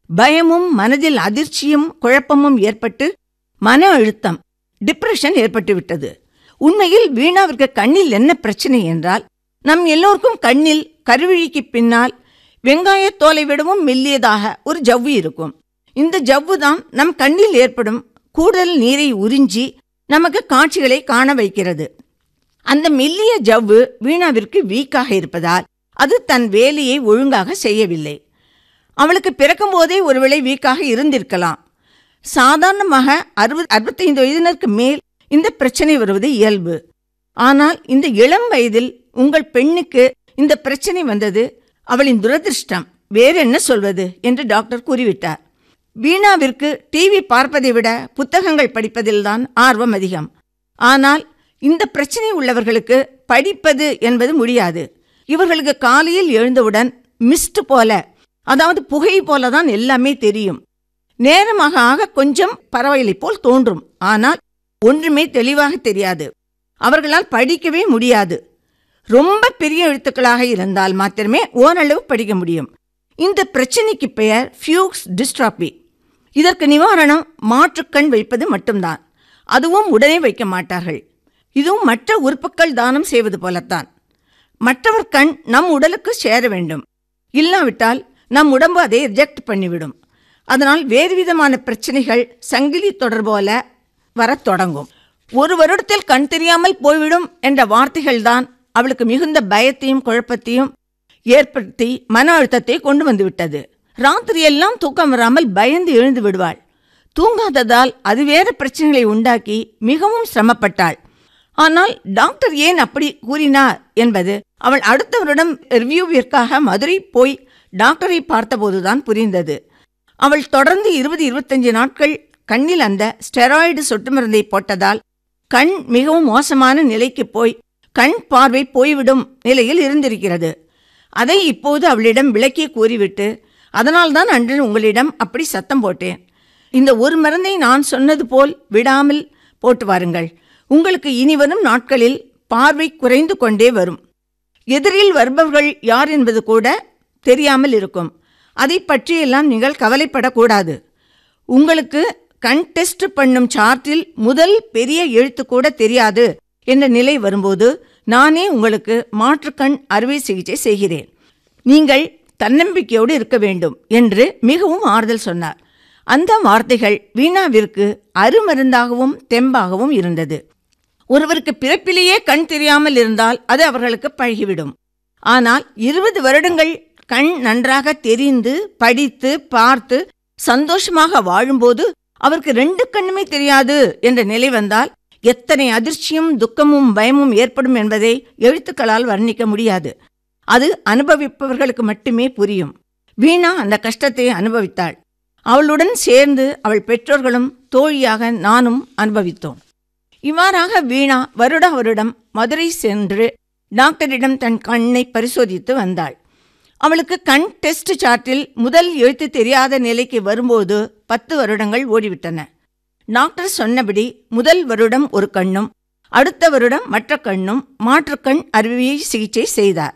பயமும் மனதில் அதிர்ச்சியும் குழப்பமும் ஏற்பட்டு மன அழுத்தம் டிப்ரெஷன் ஏற்பட்டுவிட்டது உண்மையில் வீணாவிற்கு கண்ணில் என்ன பிரச்சனை என்றால் நம் எல்லோருக்கும் கண்ணில் கருவிழிக்கு பின்னால் வெங்காயத் தோலை விடவும் மெல்லியதாக ஒரு ஜவ்வு இருக்கும் இந்த ஜவ்வு தான் நம் கண்ணில் ஏற்படும் கூடுதல் நீரை உறிஞ்சி நமக்கு காட்சிகளை காண வைக்கிறது அந்த மெல்லிய ஜவ்வு வீணாவிற்கு வீக்காக இருப்பதால் அது தன் வேலையை ஒழுங்காக செய்யவில்லை அவளுக்கு பிறக்கும்போதே ஒருவேளை வீக்காக இருந்திருக்கலாம் சாதாரணமாக அறுபது அறுபத்தைந்து வயதினருக்கு மேல் இந்த பிரச்சனை வருவது இயல்பு ஆனால் இந்த இளம் வயதில் உங்கள் பெண்ணுக்கு இந்த பிரச்சனை வந்தது அவளின் துரதிர்ஷ்டம் வேறு என்ன சொல்வது என்று டாக்டர் கூறிவிட்டார் வீணாவிற்கு டிவி பார்ப்பதை விட புத்தகங்கள் படிப்பதில்தான் ஆர்வம் அதிகம் ஆனால் இந்த பிரச்சனை உள்ளவர்களுக்கு படிப்பது என்பது முடியாது இவர்களுக்கு காலையில் எழுந்தவுடன் மிஸ்ட் போல அதாவது புகை போல தான் எல்லாமே தெரியும் நேரமாக ஆக கொஞ்சம் பரவாயில்லை போல் தோன்றும் ஆனால் ஒன்றுமே தெளிவாக தெரியாது அவர்களால் படிக்கவே முடியாது ரொம்ப பெரிய எழுத்துக்களாக இருந்தால் மாத்திரமே ஓரளவு படிக்க முடியும் இந்த பிரச்சனைக்கு பெயர் ஃபியூக்ஸ் டிஸ்ட்ராபி இதற்கு நிவாரணம் மாற்றுக்கண் வைப்பது மட்டும்தான் அதுவும் உடனே வைக்க மாட்டார்கள் இதுவும் மற்ற உறுப்புக்கள் தானம் செய்வது போலத்தான் மற்றவர் கண் நம் உடலுக்கு சேர வேண்டும் இல்லாவிட்டால் நம் உடம்பு அதை ரிஜெக்ட் பண்ணிவிடும் அதனால் வேறு விதமான பிரச்சனைகள் சங்கிலி தொடர் போல வரத் தொடங்கும் ஒரு வருடத்தில் கண் தெரியாமல் போய்விடும் என்ற வார்த்தைகள்தான் அவளுக்கு மிகுந்த பயத்தையும் குழப்பத்தையும் ஏற்படுத்தி மன அழுத்தத்தை கொண்டு வந்து விட்டது ராத்திரியெல்லாம் தூக்கம் வராமல் பயந்து எழுந்து விடுவாள் தூங்காததால் அது வேறு பிரச்சனைகளை உண்டாக்கி மிகவும் சிரமப்பட்டாள் ஆனால் டாக்டர் ஏன் அப்படி கூறினார் என்பது அவள் அடுத்த வருடம் ரிவ்யூவிற்காக மதுரை போய் டாக்டரை பார்த்தபோதுதான் புரிந்தது அவள் தொடர்ந்து இருபது இருபத்தஞ்சு நாட்கள் கண்ணில் அந்த ஸ்டெராய்டு சொட்டு மருந்தை போட்டதால் கண் மிகவும் மோசமான நிலைக்கு போய் கண் பார்வை போய்விடும் நிலையில் இருந்திருக்கிறது அதை இப்போது அவளிடம் விளக்கி கூறிவிட்டு அதனால்தான் அன்று உங்களிடம் அப்படி சத்தம் போட்டேன் இந்த ஒரு மருந்தை நான் சொன்னது போல் விடாமல் போட்டு வாருங்கள் உங்களுக்கு இனி வரும் நாட்களில் பார்வை குறைந்து கொண்டே வரும் எதிரில் வருபவர்கள் யார் என்பது கூட தெரியாமல் இருக்கும் அதை பற்றியெல்லாம் நீங்கள் கவலைப்படக்கூடாது உங்களுக்கு கண் டெஸ்ட் பண்ணும் சார்ட்டில் முதல் பெரிய எழுத்து கூட தெரியாது என்ற நிலை வரும்போது நானே உங்களுக்கு மாற்றுக்கண் அறுவை சிகிச்சை செய்கிறேன் நீங்கள் தன்னம்பிக்கையோடு இருக்க வேண்டும் என்று மிகவும் ஆறுதல் சொன்னார் அந்த வார்த்தைகள் வீணாவிற்கு அருமருந்தாகவும் தெம்பாகவும் இருந்தது ஒருவருக்கு பிறப்பிலேயே கண் தெரியாமல் இருந்தால் அது அவர்களுக்கு பழகிவிடும் ஆனால் இருபது வருடங்கள் கண் நன்றாக தெரிந்து படித்து பார்த்து சந்தோஷமாக வாழும்போது அவருக்கு ரெண்டு கண்ணுமே தெரியாது என்ற நிலை வந்தால் எத்தனை அதிர்ச்சியும் துக்கமும் பயமும் ஏற்படும் என்பதை எழுத்துக்களால் வர்ணிக்க முடியாது அது அனுபவிப்பவர்களுக்கு மட்டுமே புரியும் வீணா அந்த கஷ்டத்தை அனுபவித்தாள் அவளுடன் சேர்ந்து அவள் பெற்றோர்களும் தோழியாக நானும் அனுபவித்தோம் இவ்வாறாக வீணா வருட வருடம் மதுரை சென்று டாக்டரிடம் தன் கண்ணை பரிசோதித்து வந்தாள் அவளுக்கு கண் டெஸ்ட் சார்ட்டில் முதல் எழுத்து தெரியாத நிலைக்கு வரும்போது பத்து வருடங்கள் ஓடிவிட்டன டாக்டர் சொன்னபடி முதல் வருடம் ஒரு கண்ணும் அடுத்த வருடம் மற்ற கண்ணும் மாற்றுக்கண் அறுவை சிகிச்சை செய்தார்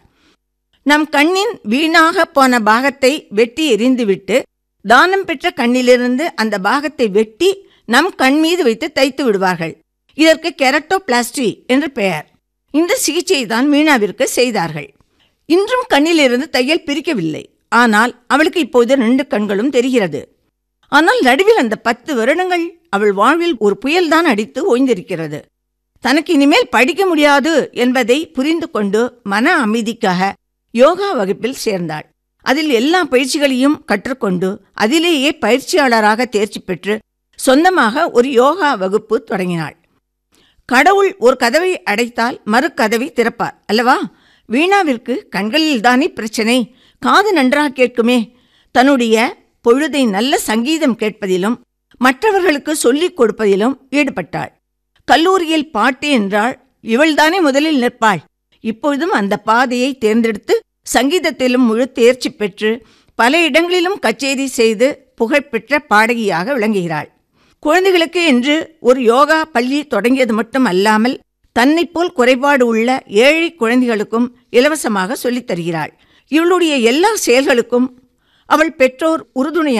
நம் கண்ணின் வீணாக போன பாகத்தை வெட்டி எரிந்துவிட்டு தானம் பெற்ற கண்ணிலிருந்து அந்த பாகத்தை வெட்டி நம் கண் மீது வைத்து தைத்து விடுவார்கள் இதற்கு கெரட்டோபிளாஸ்டி என்று பெயர் இந்த சிகிச்சையை தான் மீனாவிற்கு செய்தார்கள் இன்றும் கண்ணிலிருந்து தையல் பிரிக்கவில்லை ஆனால் அவளுக்கு இப்போது ரெண்டு கண்களும் தெரிகிறது ஆனால் நடுவில் அந்த பத்து வருடங்கள் அவள் வாழ்வில் ஒரு புயல்தான் அடித்து ஓய்ந்திருக்கிறது தனக்கு இனிமேல் படிக்க முடியாது என்பதை புரிந்து கொண்டு மன அமைதிக்காக யோகா வகுப்பில் சேர்ந்தாள் அதில் எல்லா பயிற்சிகளையும் கற்றுக்கொண்டு அதிலேயே பயிற்சியாளராக தேர்ச்சி பெற்று சொந்தமாக ஒரு யோகா வகுப்பு தொடங்கினாள் கடவுள் ஒரு கதவை அடைத்தால் மறு கதவை திறப்பார் அல்லவா வீணாவிற்கு கண்களில்தானே பிரச்சனை காது நன்றாக கேட்குமே தன்னுடைய பொழுதை நல்ல சங்கீதம் கேட்பதிலும் மற்றவர்களுக்கு சொல்லிக் கொடுப்பதிலும் ஈடுபட்டாள் கல்லூரியில் பாட்டு என்றால் இவள்தானே முதலில் நிற்பாள் இப்பொழுதும் அந்த பாதையை தேர்ந்தெடுத்து சங்கீதத்திலும் முழு தேர்ச்சி பெற்று பல இடங்களிலும் கச்சேரி செய்து புகழ்பெற்ற பாடகியாக விளங்குகிறாள் குழந்தைகளுக்கு என்று ஒரு யோகா பள்ளி தொடங்கியது மட்டும் அல்லாமல் தன்னைப் போல் குறைபாடு உள்ள ஏழை குழந்தைகளுக்கும் இலவசமாக சொல்லித் தருகிறாள் இவளுடைய எல்லா செயல்களுக்கும் அவள் பெற்றோர் உறுதுணையாக